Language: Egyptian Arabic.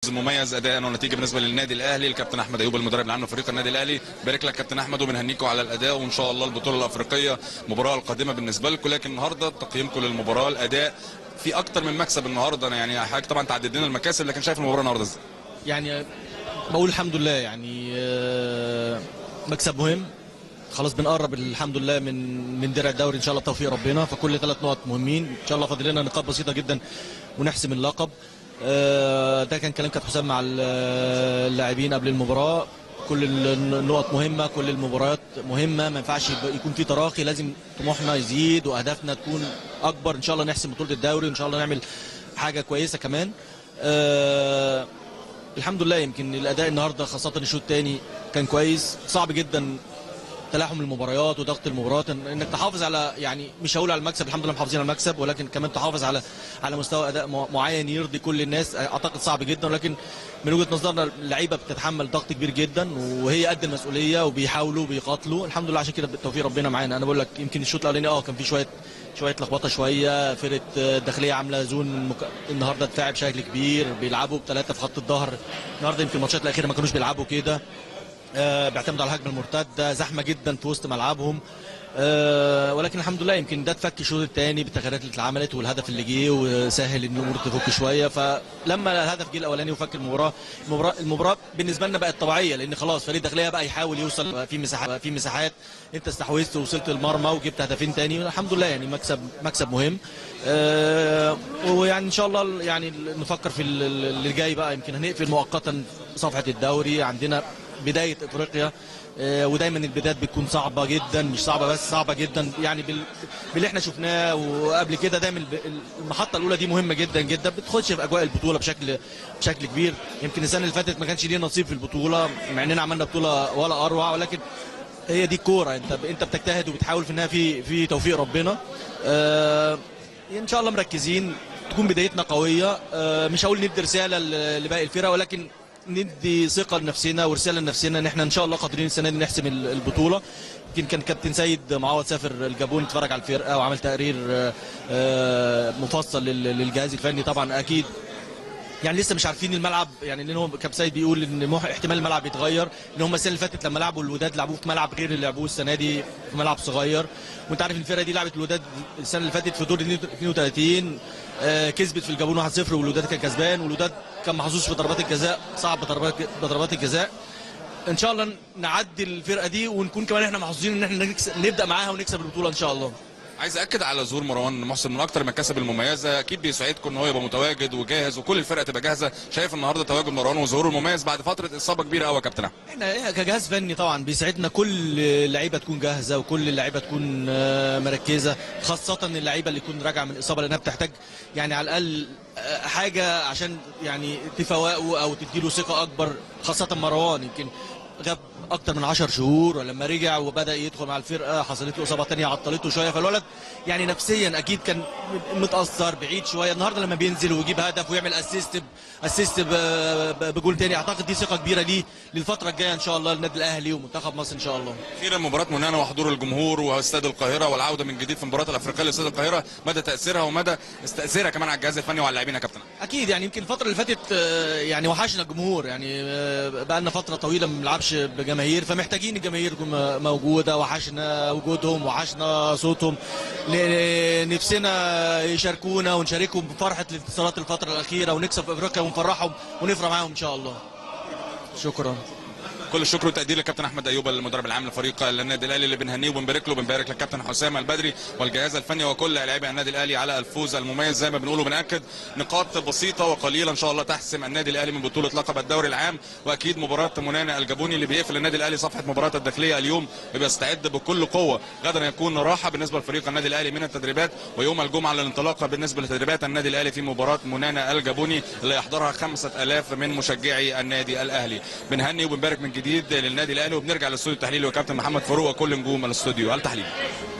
مميز اداء ونتيجه بالنسبه للنادي الاهلي الكابتن احمد ايوب المدرب العام لفريق النادي الاهلي بارك لك كابتن احمد وبنهنيكم على الاداء وان شاء الله البطوله الافريقيه المباراه القادمه بالنسبه لكم لكن النهارده تقييمكم للمباراه الاداء في اكتر من مكسب النهارده أنا يعني حضرتك طبعا تعدد لنا المكاسب لكن شايف المباراه النهارده ازاي يعني بقول الحمد لله يعني آه، مكسب مهم خلاص بنقرب الحمد لله من من درع الدوري ان شاء الله توفيق ربنا فكل ثلاث نقط مهمين ان شاء الله فاضل لنا نقاط بسيطه جدا ونحسم اللقب آه، ده كان كلام كابتن حسام مع ال- اللاعبين قبل المباراه كل النقط مهمه كل المباريات مهمه ما ينفعش يبقى- يكون في تراخي لازم طموحنا يزيد واهدافنا تكون اكبر ان شاء الله نحسم بطوله الدوري وان شاء الله نعمل حاجه كويسه كمان آه، الحمد لله يمكن الاداء النهارده خاصه الشوط الثاني كان كويس صعب جدا تلاحم المباريات وضغط المباريات إن- انك تحافظ على يعني مش هقول على المكسب الحمد لله محافظين على المكسب ولكن كمان تحافظ على على مستوى اداء مع- معين يرضي كل الناس اعتقد صعب جدا ولكن من وجهه نظرنا اللعيبه بتتحمل ضغط كبير جدا وهي قد المسؤوليه وبيحاولوا وبيقاتلوا الحمد لله عشان كده توفيق ربنا معانا انا بقول لك يمكن الشوط الاولاني اه كان في شويه شويه لخبطه شويه فرقه الداخليه عامله زون مك... النهارده دفاعي بشكل كبير بيلعبوا بثلاثه في خط الظهر النهارده يمكن الماتشات الاخيره ما كانوش بيلعبوا كده آه، بيعتمدوا على الهجمه المرتده زحمه جدا في وسط ملعبهم آه، ولكن الحمد لله يمكن ده تفك الشوط الثاني بالتغييرات اللي اتعملت والهدف اللي جه وسهل ان الامور تفك شويه فلما الهدف جه الاولاني وفك المباراه المباراه المباراه بالنسبه لنا بقت طبيعيه لان خلاص فريق الداخليه بقى يحاول يوصل بقى في مساحات بقى في مساحات انت استحوذت ووصلت المرمى وجبت هدفين تاني الحمد لله يعني مكسب مكسب مهم آه، ويعني ان شاء الله يعني نفكر في اللي جاي بقى يمكن هنقفل مؤقتا صفحه الدوري عندنا بدايه افريقيا آه، ودايما البدايات بتكون صعبه جدا مش صعبه بس صعبه جدا يعني بال... باللي احنا شفناه وقبل كده دايما الب- المحطه الاولى دي مهمه جدا جدا بتخش في اجواء البطوله بشكل بشكل كبير يمكن السنه اللي فاتت ما كانش لينا نصيب في البطوله مع اننا عملنا بطوله ولا اروع ولكن هي دي الكوره انت انت بتجتهد وبتحاول في انها في في توفيق ربنا آه ان شاء الله مركزين تكون بدايتنا قويه آه مش هقول ندي رساله ل- لباقي الفرق ولكن ندي ثقه لنفسنا ورساله لنفسنا ان احنا ان شاء الله قادرين السنه دي نحسم ال- البطوله يمكن كان كابتن سيد معوض سافر الجابون اتفرج على الفرقه وعمل تقرير آه، آه، مفصل لل- للجهاز الفني طبعا اكيد يعني لسه مش عارفين الملعب يعني لان هو كابتن سيد بيقول ان مح- احتمال الملعب يتغير ان هم السنه اللي فاتت لما لعبوا الوداد لعبوه في ملعب غير اللي لعبوه السنه دي في ملعب صغير وانت عارف الفرقه دي لعبت الوداد السنه اللي فاتت في دور 32 آه، كسبت في الجابون 1-0 والوداد كان كسبان والوداد كان محظوظ في ضربات الجزاء صعب بضربات بضربات الجزاء ان شاء الله نعدي الفرقه دي ونكون كمان احنا محظوظين ان احنا نكسب نبدا معاها ونكسب البطوله ان شاء الله عايز اكد على ظهور مروان محسن من اكتر المكاسب المميزه اكيد بيسعدكم ان هو يبقى متواجد وجاهز وكل الفرقه تبقى جاهزه شايف النهارده تواجد مروان وظهوره المميز بعد فتره اصابه كبيره قوي يا كابتن احمد احنا كجهاز فني طبعا بيسعدنا كل اللعيبه تكون جاهزه وكل اللعيبه تكون آه، مركزه خاصه اللعيبه اللي تكون راجعه من اصابه لانها بتحتاج يعني على الاقل آه، حاجه عشان يعني تفوقه او تديله ثقه اكبر خاصه مروان يمكن غاب اكتر من 10 شهور ولما رجع وبدا يدخل مع الفرقه حصلت له اصابه تانية عطلته شويه فالولد يعني نفسيا اكيد كان متاثر بعيد شويه النهارده لما بينزل ويجيب هدف ويعمل اسيست اسيست بجول تاني اعتقد دي ثقه كبيره ليه للفتره الجايه ان شاء الله النادي الاهلي ومنتخب مصر ان شاء الله اخيرا مباراه منانا وحضور الجمهور واستاد القاهره والعوده من جديد في المباراه الافريقيه لاستاد القاهره مدى تاثيرها ومدى استاثيرها كمان على الجهاز الفني وعلى اللاعبين يا كابتن اكيد يعني يمكن الفتره اللي فاتت آه، يعني وحشنا الجمهور يعني آه، بقى لنا فتره طويله ما بنلعبش بجماهير فمحتاجين الجماهير تكون م- موجوده وحشنا وجودهم وحشنا صوتهم ل- نفسنا يشاركونا ونشاركهم بفرحه الانتصارات الفتره الاخيره ونكسب في افريقيا ونفرحهم ونفرح معاهم ان شاء الله شكرا كل الشكر والتقدير للكابتن احمد ايوب المدرب العام لفريق النادي الاهلي اللي بنهنيه وبنبارك له وبنبارك للكابتن حسام البدري والجهاز الفني وكل لاعبي النادي الاهلي على الفوز المميز زي ما بنقول وبناكد نقاط بسيطه وقليله ان شاء الله تحسم النادي الاهلي من بطوله لقب الدوري العام واكيد مباراه منانا الجابوني اللي بيقفل النادي الاهلي صفحه مباراه الداخليه اليوم بيستعد بكل قوه غدا يكون راحه بالنسبه لفريق النادي الاهلي من التدريبات ويوم الجمعه للانطلاقه بالنسبه لتدريبات النادي الاهلي في مباراه منانا الجابوني اللي يحضرها 5000 من مشجعي النادي الاهلي بنهني وبنبارك من جديد للنادي الاهلي وبنرجع للاستوديو التحليلي وكابتن محمد فاروق وكل نجوم الاستوديو التحليلي